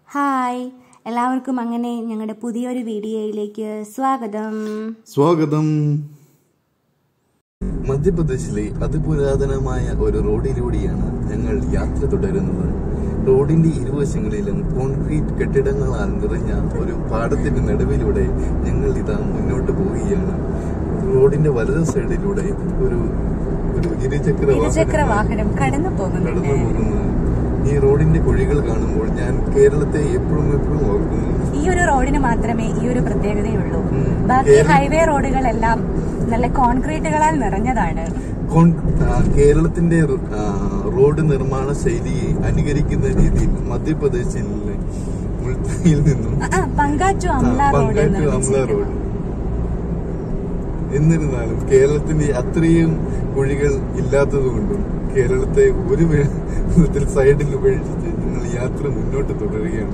Hi എല്ലാവർക്കും അങ്ങനെ ഞങ്ങളുടെ പുതിയൊരു വീഡിയോയിലേക്ക് സ്വാഗതം സ്വാഗതം മധ്യപ്രദേശിലെ അതിപുരാതനമായ ഒരു റോഡിലൂടെയാണ് ഞങ്ങൾ യാത്ര തുടരുന്നത് റോഡിന്റെ ഇരുവശങ്ങളിലും കോൺക്രീറ്റ് കെട്ടിടങ്ങളാൽ നിറഞ്ഞ ഒരു പാടത്തിന്റെ നടുവിലൂടെ ഞങ്ങൾ ഇതാ മുന്നോട്ട് പോവുകയാണ് റോഡിന്റെ വലത് സൈഡിലൂടെ ഒരു ഒരു ഇരുചക്ര ഇരുചക്ര വാഹനം വാഹനം കടന്നു പോകുന്നുണ്ട് കടന്നു പോകുന്നത് ഈ റോഡിന്റെ കുഴികൾ കാണുമ്പോൾ ഞാൻ കേരളത്തെ എപ്പോഴും എപ്പോഴും ഓർക്കുന്നു ഈ ഒരു റോഡിന് മാത്രമേ ഈ ഒരു പ്രത്യേകതയുള്ളൂ ഉം. ബാക്കി കേരള- ഹൈവേ റോഡുകളെല്ലാം നല്ല കോൺക്രീറ്റുകളാൽ നിറഞ്ഞതാണ് കോൺ- ആ, കേരളത്തിന്റെ ആ, റോഡ് നിർമ്മാണ ശൈലിയെ അനുകരിക്കുന്ന രീതിയിൽ മധ്യപ്രദേശിലെ മുൾത്തയിൽ നിന്നും ആ, ആ, പങ്കാറ്റു അംല റോഡ് പങ്കാറ്റു അമ്ല നിർമ്മിച്ചിരിക്കുന്നു. റോഡ് എന്നിരുന്നാലും കേരളത്തിന്റെ അത്രയും കുഴികൾ ഇല്ലാത്തതുകൊണ്ടും കേരളത്തെ ഒരു വേ- വിധത്തിൽ സൈഡിൽ ഉപേക്ഷിച്ച് ഞങ്ങൾ യാത്ര മുന്നോട്ട് തുടരുകയാണ്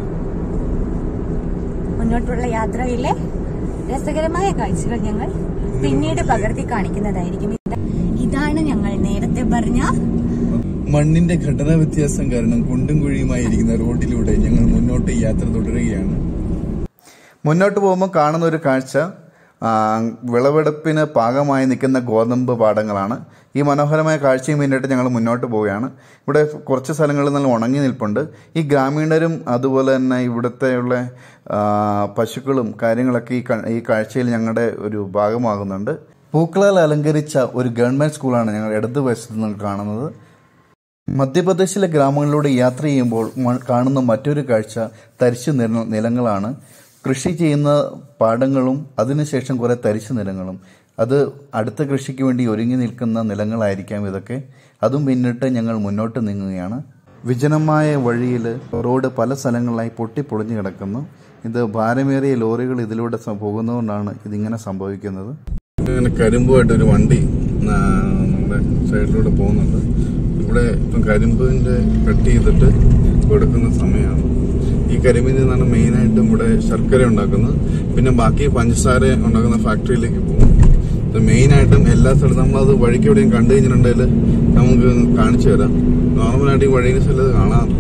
മുന്നോട്ടുള്ള യാത്രയിലെ രസകരമായ കാഴ്ചകൾ ഞങ്ങൾ പിന്നീട് പകർത്തി കാണിക്കുന്നതായിരിക്കും ഇത് ഇതാണ് ഞങ്ങൾ നേരത്തെ പറഞ്ഞ മണ്ണിന്റെ ഘടനാ വ്യത്യാസം കാരണം കുണ്ടും കുഴിയുമായിരിക്കുന്ന റോഡിലൂടെ ഞങ്ങൾ മുന്നോട്ട് യാത്ര തുടരുകയാണ് മുന്നോട്ട് പോകുമ്പോൾ കാണുന്ന ഒരു കാഴ്ച ആ, വിളവെടുപ്പിന് പാകമായി നിൽക്കുന്ന ഗോതമ്പ് പാടങ്ങളാണ് ഈ മനോഹരമായ കാഴ്ചയും പിന്നിട്ട് ഞങ്ങൾ മുന്നോട്ട് പോവുകയാണ് ഇവിടെ കുറച്ച് സ്ഥലങ്ങളിൽ നല്ല ഉണങ്ങി നിൽപ്പുണ്ട് ഈ ഗ്രാമീണരും അതുപോലെ തന്നെ ഇവിടുത്തെയുള്ള ആ, പശുക്കളും കാര്യങ്ങളൊക്കെ ഈ ക- ഈ കാഴ്ചയിൽ ഞങ്ങളുടെ ഒരു ഭാഗമാകുന്നുണ്ട് പൂക്കളാൽ അലങ്കരിച്ച ഒരു ഗവൺമെന്റ് സ്കൂളാണ് ഞങ്ങൾ ഇടതുവശത്ത് നിന്ന് കാണുന്നത് മധ്യപ്രദേശിലെ ഗ്രാമങ്ങളിലൂടെ യാത്ര ചെയ്യുമ്പോൾ മ- കാണുന്ന മറ്റൊരു കാഴ്ച തരിശു നില- നിലങ്ങളാണ് കൃഷി ചെയ്യുന്ന പാടങ്ങളും അതിനുശേഷം കുറെ തരിശു നിലങ്ങളും അത് അടുത്ത കൃഷിക്ക് വേണ്ടി ഒരുങ്ങി നിൽക്കുന്ന നിലങ്ങളായിരിക്കാം ഇതൊക്കെ അതും പിന്നിട്ട് ഞങ്ങൾ മുന്നോട്ട് നീങ്ങുകയാണ് വിജനമായ വഴിയിൽ റോഡ് പല സ്ഥലങ്ങളിലായി പൊട്ടിപ്പൊളിഞ്ഞു കിടക്കുന്നു ഇത് ഭാരമേറിയ ലോറികൾ ഇതിലൂടെ സ- പോകുന്നതുകൊണ്ടാണ് ഇതിങ്ങനെ സംഭവിക്കുന്നത് അങ്ങനെ കരിമ്പുമായിട്ട് ഒരു വണ്ടി ആ, നമ്മുടെ സൈഡിലൂടെ പോകുന്നുണ്ട് ഇവിടെ ഇപ്പം കരിമ്പിന്റെ കട്ട് ചെയ്തിട്ട് കൊടുക്കുന്ന സമയമാണ് ഈ കരിമ്പിൽ നിന്നാണ് മെയിനായിട്ടും ഇവിടെ ശർക്കര ഉണ്ടാക്കുന്നത് പിന്നെ ബാക്കി പഞ്ചസാര ഉണ്ടാക്കുന്ന ഫാക്ടറിയിലേക്ക് പോകും ഇത് മെയിനായിട്ടും എല്ലാ സ്ഥലത്തും നമ്മളത് വഴിക്ക് എവിടെയും കണ്ടു കഴിഞ്ഞിട്ടുണ്ടെങ്കിൽ നമുക്ക് കാണിച്ചു തരാം നോർമലായിട്ട് ഈ വഴിയിൽ ചിലത് കാണാറില്ല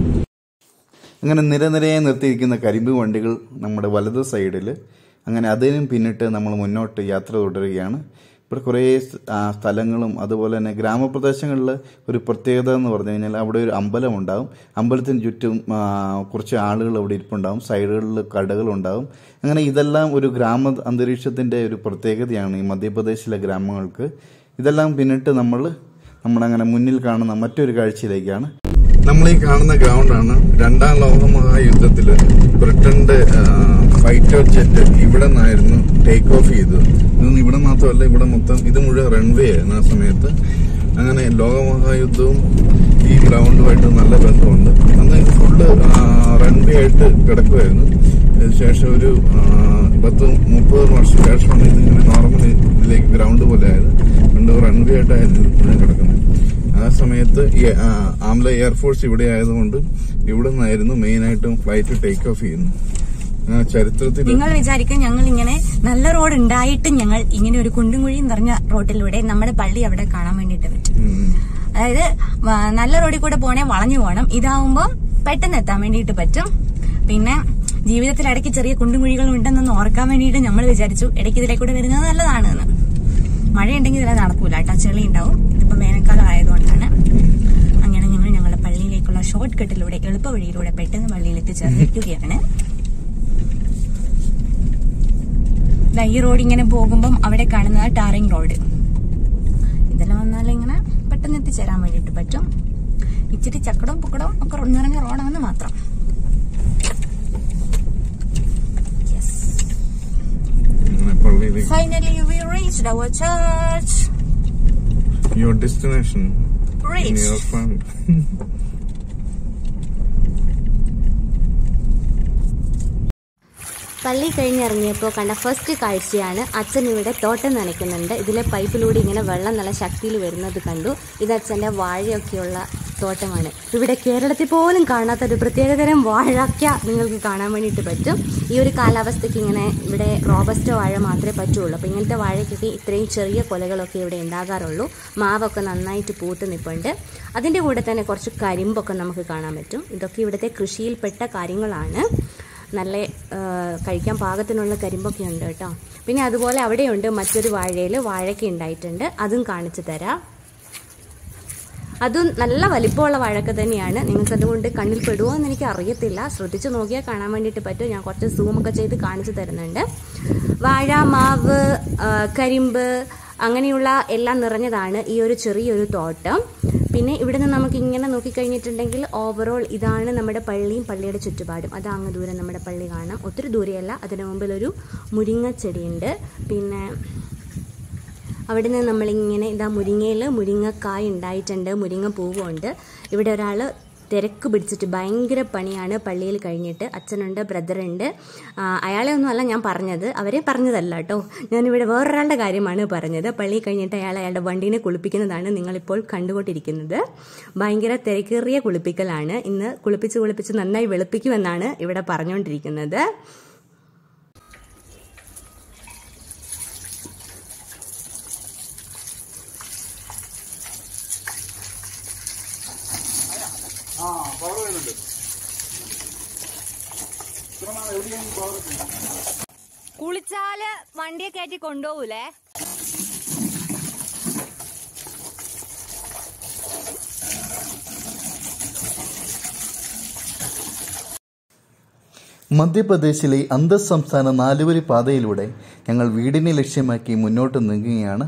അങ്ങനെ നിരനിരയായി നിർത്തിയിരിക്കുന്ന കരിമ്പ് വണ്ടികൾ നമ്മുടെ വലത് സൈഡിൽ അങ്ങനെ അതിനും പിന്നിട്ട് നമ്മൾ മുന്നോട്ട് യാത്ര തുടരുകയാണ് ഇവിടെ കുറേ സ്- ആ, സ്ഥലങ്ങളും അതുപോലെ തന്നെ ഗ്രാമപ്രദേശങ്ങളിൽ ഒരു പ്രത്യേകത എന്ന് പറഞ്ഞു കഴിഞ്ഞാൽ അവിടെ ഒരു അമ്പലം ഉണ്ടാവും അമ്പലത്തിന് ചുറ്റും ആ, കുറച്ച് ആളുകൾ അവിടെ ഇരിപ്പുണ്ടാവും സൈഡുകളിൽ കടകളുണ്ടാവും അങ്ങനെ ഇതെല്ലാം ഒരു ഗ്രാമ അന്തരീക്ഷത്തിൻ്റെ ഒരു പ്രത്യേകതയാണ് ഈ മധ്യപ്രദേശിലെ ഗ്രാമങ്ങൾക്ക് ഇതെല്ലാം പിന്നിട്ട് നമ്മൾ നമ്മളങ്ങനെ മുന്നിൽ കാണുന്ന മറ്റൊരു കാഴ്ചയിലേക്കാണ് നമ്മൾ ഈ കാണുന്ന ഗ്രൗണ്ടാണ് രണ്ടാം ലോക മഹായുദ്ധത്തില് ബ്രിട്ടന്റെ ഫൈറ്റർ ജെറ്റ് ഇവിടെ നിന്നായിരുന്നു ടേക്ക് ഓഫ് ചെയ്തത് ഇതൊന്നും ഇവിടെ മാത്രമല്ല ഇവിടെ മൊത്തം ഇത് മുഴുവൻ റൺവേ ആയിരുന്നു ആ സമയത്ത് അങ്ങനെ ലോകമഹായുദ്ധവും ഈ ഗ്രൗണ്ടുമായിട്ട് നല്ല ബന്ധമുണ്ട് അന്ന് ഫുള്ള് റൺവേ ആയിട്ട് കിടക്കുമായിരുന്നു അതിനുശേഷം ഒരു ആ, പത്ത് മുപ്പത് വർഷം ശേഷമാണ് ഇതിങ്ങനെ നോർമൽ ഇതിലേക്ക് ഗ്രൗണ്ട് പോലെ ആയത് പണ്ട് റൺവേ ആയിട്ടായിരുന്നു ഇത് മുഴുവൻ കിടക്കുന്നത് ആ സമയത്ത് ഈ ആ, ആംല എയർഫോഴ്സ് ഇവിടെ ആയതുകൊണ്ട് ഇവിടെ നിന്നായിരുന്നു മെയിൻ ആയിട്ടും ഫ്ലൈറ്റ് ടേക്ക് ഓഫ് ചെയ്യുന്നത് ആ ചരിത്രത്തിൽ നിങ്ങൾ വിചാരിക്കും ഞങ്ങൾ ഇങ്ങനെ നല്ല റോഡ് ഉണ്ടായിട്ടും ഞങ്ങൾ ഇങ്ങനെ ഒരു കുണ്ടും കുഴിയും നിറഞ്ഞ റോഡിലൂടെ നമ്മുടെ പള്ളി അവിടെ കാണാൻ വേണ്ടിയിട്ട് പറ്റും ഉം, അതായത് വ- നല്ല റോഡിൽ കൂടെ പോണേ വളഞ്ഞു പോകണം ഇതാവുമ്പോൾ പെട്ടെന്ന് എത്താൻ വേണ്ടിയിട്ട് പറ്റും പിന്നെ ജീവിതത്തിൽ ഇടയ്ക്ക് ചെറിയ കുണ്ടും കുഴികൾ ഉണ്ടെന്നൊന്ന് ഓർക്കാൻ വേണ്ടിയിട്ട് നമ്മൾ വിചാരിച്ചു ഇടയ്ക്ക് ഇതിലെ കൂടെ വരുന്നത് നല്ലതാണ് എന്ന് മഴയുണ്ടെങ്കിൽ ഇതിലെ നടക്കൂല കേട്ടോ ചെളി ഉണ്ടാവും ഇതിപ്പോ വേനൽക്കാലം ആയതുകൊണ്ടാണ് അങ്ങനെ ഞങ്ങൾ ഞങ്ങളുടെ പള്ളിയിലേക്കുള്ള ഷോർട്ട് കട്ടിലൂടെ എളുപ്പ വഴിയിലൂടെ പെട്ടെന്ന് പള്ളിയിൽ എത്തിച്ചേർന്നിരിക്കുകയാണ് ദാ ഈ റോഡ് ഇങ്ങനെ പോകുമ്പം അവിടെ കാണുന്നത് ടാറിംഗ് റോഡ് ഇതെല്ലാം വന്നാൽ ഇങ്ങനെ പെട്ടെന്ന് എത്തിച്ചേരാൻ വേണ്ടിയിട്ട് പറ്റും ഇച്ചിരി ചക്കടവും പുക്കടവും ഒക്കെ നിറഞ്ഞ റോഡാണെന്ന് മാത്രം അങ്ങനെ പള്ളിയിലേക്ക് finally we reached our church your destination Reached. Your family പള്ളി കഴിഞ്ഞിറങ്ങിയപ്പോൾ കണ്ട ഫസ്റ്റ് കാഴ്ചയാണ് അച്ഛൻ ഇവിടെ തോട്ടം നനയ്ക്കുന്നുണ്ട് ഇതിലെ പൈപ്പിലൂടെ ഇങ്ങനെ വെള്ളം നല്ല ശക്തിയിൽ വരുന്നത് കണ്ടു ഇത് അച്ഛൻ്റെ വാഴയൊക്കെയുള്ള തോട്ടമാണ് ഇവിടെ കേരളത്തിൽ പോലും കാണാത്ത ഒരു പ്രത്യേകതരം വാഴക്ക നിങ്ങൾക്ക് കാണാൻ വേണ്ടിയിട്ട് പറ്റും ഈ ഒരു കാലാവസ്ഥയ്ക്ക് ഇങ്ങനെ ഇവിടെ റോബസ്റ്റ വാഴ മാത്രമേ പറ്റുള്ളൂ അപ്പോൾ ഇങ്ങനത്തെ വാഴയ്ക്കൊക്കെ ഇത്രയും ചെറിയ കൊലകളൊക്കെ ഇവിടെ ഉണ്ടാകാറുള്ളൂ മാവൊക്കെ നന്നായിട്ട് പൂത്ത് നിൽപ്പുണ്ട് അതിൻ്റെ കൂടെ തന്നെ കുറച്ച് കരിമ്പൊക്കെ നമുക്ക് കാണാൻ പറ്റും ഇതൊക്കെ ഇവിടുത്തെ കൃഷിയിൽപ്പെട്ട കാര്യങ്ങളാണ് നല്ല ആ, കഴിക്കാൻ പാകത്തിനുള്ള കരിമ്പൊക്കെ ഉണ്ട് കേട്ടോ പിന്നെ അതുപോലെ അവിടെയുണ്ട് മറ്റൊരു വാഴയിൽ വാഴയ്ക്ക ഉണ്ടായിട്ടുണ്ട് അതും കാണിച്ചു തരാം അതും നല്ല വലിപ്പമുള്ള വാഴക്ക തന്നെയാണ് നിങ്ങൾക്ക് അതുകൊണ്ട് കണ്ണിൽ പെടുമോ എന്ന് എനിക്ക് അറിയത്തില്ല ശ്രദ്ധിച്ചു നോക്കിയാൽ കാണാൻ വേണ്ടിയിട്ട് പറ്റും ഞാൻ കുറച്ച് സൂമൊക്കെ ചെയ്ത് കാണിച്ചു തരുന്നുണ്ട് വാഴ മാവ് ആ, കരിമ്പ് അങ്ങനെയുള്ള എല്ലാം നിറഞ്ഞതാണ് ഈ ഒരു ചെറിയൊരു തോട്ടം പിന്നെ ഇവിടെ നിന്ന് നമുക്ക് ഇങ്ങനെ നോക്കിക്കഴിഞ്ഞിട്ടുണ്ടെങ്കിൽ ഓവറോൾ ഇതാണ് നമ്മുടെ പള്ളിയും പള്ളിയുടെ ചുറ്റുപാടും അത് അങ്ങ് ദൂരം നമ്മുടെ പള്ളി കാണാം ഒത്തിരി ദൂരെയല്ല അതിന് മുമ്പിൽ ഒരു മുരിങ്ങച്ചെടിയുണ്ട് പിന്നെ അവിടെ നിന്ന് നമ്മളിങ്ങനെ ഇതാ മുരിങ്ങയിൽ മുരിങ്ങക്കായ ഉണ്ടായിട്ടുണ്ട് മുരിങ്ങ പൂവുണ്ട് ഇവിടെ ഒരാൾ തിരക്ക് പിടിച്ചിട്ട് ഭയങ്കര പണിയാണ് പള്ളിയിൽ കഴിഞ്ഞിട്ട് അച്ഛനുണ്ട് ബ്രദറുണ്ട് ആ, അയാളെ ഒന്നുമല്ല ഞാൻ പറഞ്ഞത് അവരെ പറഞ്ഞതല്ല കേട്ടോ ഞാനിവിടെ വേറൊരാളുടെ കാര്യമാണ് പറഞ്ഞത് പള്ളി കഴിഞ്ഞിട്ട് അയാൾ അയാളുടെ വണ്ടീനെ കുളിപ്പിക്കുന്നതാണ് നിങ്ങളിപ്പോൾ കണ്ടുകൊണ്ടിരിക്കുന്നത് ഭയങ്കര തിരക്കേറിയ കുളിപ്പിക്കലാണ് ഇന്ന് കുളിപ്പിച്ച് കുളിപ്പിച്ച് നന്നായി വെളുപ്പിക്കുമെന്നാണ് ഇവിടെ പറഞ്ഞുകൊണ്ടിരിക്കുന്നത് കുളിച്ചാല് വണ്ടിയെ കയറ്റി കൊണ്ടുപോകൂലേ മധ്യപ്രദേശിലെ അന്തർസംസ്ഥാന നാലുവരി പാതയിലൂടെ ഞങ്ങൾ വീടിനെ ലക്ഷ്യമാക്കി മുന്നോട്ട് നീങ്ങുകയാണ്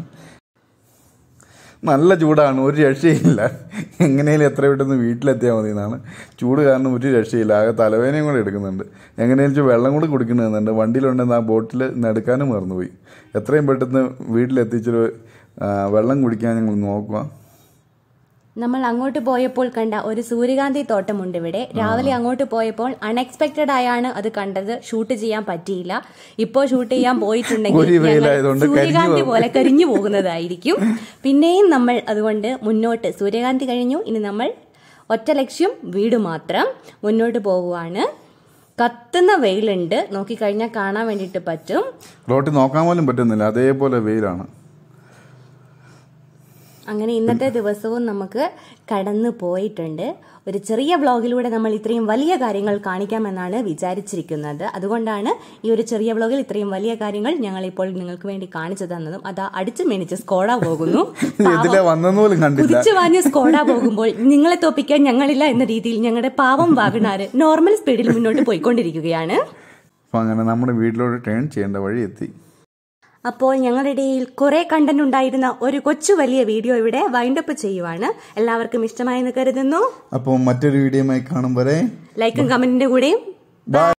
നല്ല ചൂടാണ് ഒരു രക്ഷയില്ല എങ്ങനെയും എത്ര പെട്ടെന്ന് വീട്ടിലെത്തിയാൽ മതി എന്നാണ് ചൂട് കാരണം ഒരു രക്ഷയില്ല ആകെ തലവേദനയും കൂടെ എടുക്കുന്നുണ്ട് എങ്ങനെയാണെന്ന് വെച്ചാൽ വെള്ളം കൂടി കുടിക്കണമെന്നുണ്ട് വണ്ടിയിലുണ്ടെന്ന് ആ ബോട്ടിൽ നിന്ന് എടുക്കാനും മറന്നുപോയി എത്രയും പെട്ടെന്ന് വീട്ടിലെത്തിച്ചൊരു ആ, വെള്ളം കുടിക്കാൻ ഞങ്ങൾ നോക്കുക നമ്മൾ അങ്ങോട്ട് പോയപ്പോൾ കണ്ട ഒരു സൂര്യകാന്തി തോട്ടമുണ്ട് ഇവിടെ രാവിലെ അങ്ങോട്ട് പോയപ്പോൾ അൺഎക്സ്പെക്ടഡ് ആയാണ് അത് കണ്ടത് ഷൂട്ട് ചെയ്യാൻ പറ്റിയില്ല ഇപ്പോ ഷൂട്ട് ചെയ്യാൻ പോയിട്ടുണ്ടെങ്കിൽ ഒരു ഞങ്ങൾ വെയിലായതുകൊണ്ട് കരിഞ്ഞു സൂര്യകാന്തി പോകും. പോലെ കരിഞ്ഞു പോകുന്നതായിരിക്കും പിന്നെയും നമ്മൾ അതുകൊണ്ട് മുന്നോട്ട് സൂര്യകാന്തി കഴിഞ്ഞു ഇനി നമ്മൾ ഒറ്റ ലക്ഷ്യം വീട് മാത്രം മുന്നോട്ട് പോവുകയാണ് കത്തുന്ന വെയിലുണ്ട് നോക്കിക്കഴിഞ്ഞാൽ കാണാൻ വേണ്ടിയിട്ട് പറ്റും റോട്ടിൽ നോക്കാൻ പോലും പറ്റുന്നില്ല അതേപോലെ വെയിലാണ് അങ്ങനെ ഇന്നത്തെ ദിവസവും നമുക്ക് കടന്നു പോയിട്ടുണ്ട് ഒരു ചെറിയ വ്ളോഗിലൂടെ നമ്മൾ ഇത്രയും വലിയ കാര്യങ്ങൾ കാണിക്കാമെന്നാണ് വിചാരിച്ചിരിക്കുന്നത് അതുകൊണ്ടാണ് ഈ ഒരു ചെറിയ വ്ളോഗിൽ ഇത്രയും വലിയ കാര്യങ്ങൾ ഞങ്ങൾ ഇപ്പോൾ നിങ്ങൾക്ക് വേണ്ടി കാണിച്ചു തന്നതും അതാ അടിച്ചു മേനിച്ച് സ്കോഡ പോകുന്നു ഇതിലെ വന്നെന്ന് പോലും കണ്ടില്ല കുതിച്ചു വാഞ്ഞ് സ്കോഡ പോകുമ്പോൾ നിങ്ങളെ തോപ്പിക്കാൻ ഞങ്ങളില്ല എന്ന രീതിയിൽ ഞങ്ങളുടെ പാവം വാഗണാര് നോർമൽ സ്പീഡിൽ മുന്നോട്ട് പോയിക്കൊണ്ടിരിക്കുകയാണ് അപ്പം അങ്ങനെ നമ്മുടെ വീട്ടിലോട്ട് ടേൺ ചെയ്യേണ്ട വഴി എത്തി അപ്പോൾ ഞങ്ങളുടെ ഇടയിൽ കുറെ കണ്ടന്റ് ഉണ്ടായിരുന്ന ഒരു കൊച്ചു വലിയ വീഡിയോ ഇവിടെ വൈൻഡപ്പ് ചെയ്യുവാണ് എല്ലാവർക്കും ഇഷ്ടമായെന്ന് കരുതുന്നു അപ്പോൾ മറ്റൊരു വീഡിയോയുമായി കാണും വരെ ലൈക്കും കമന്റിന്റെ കൂടെയും ബൈ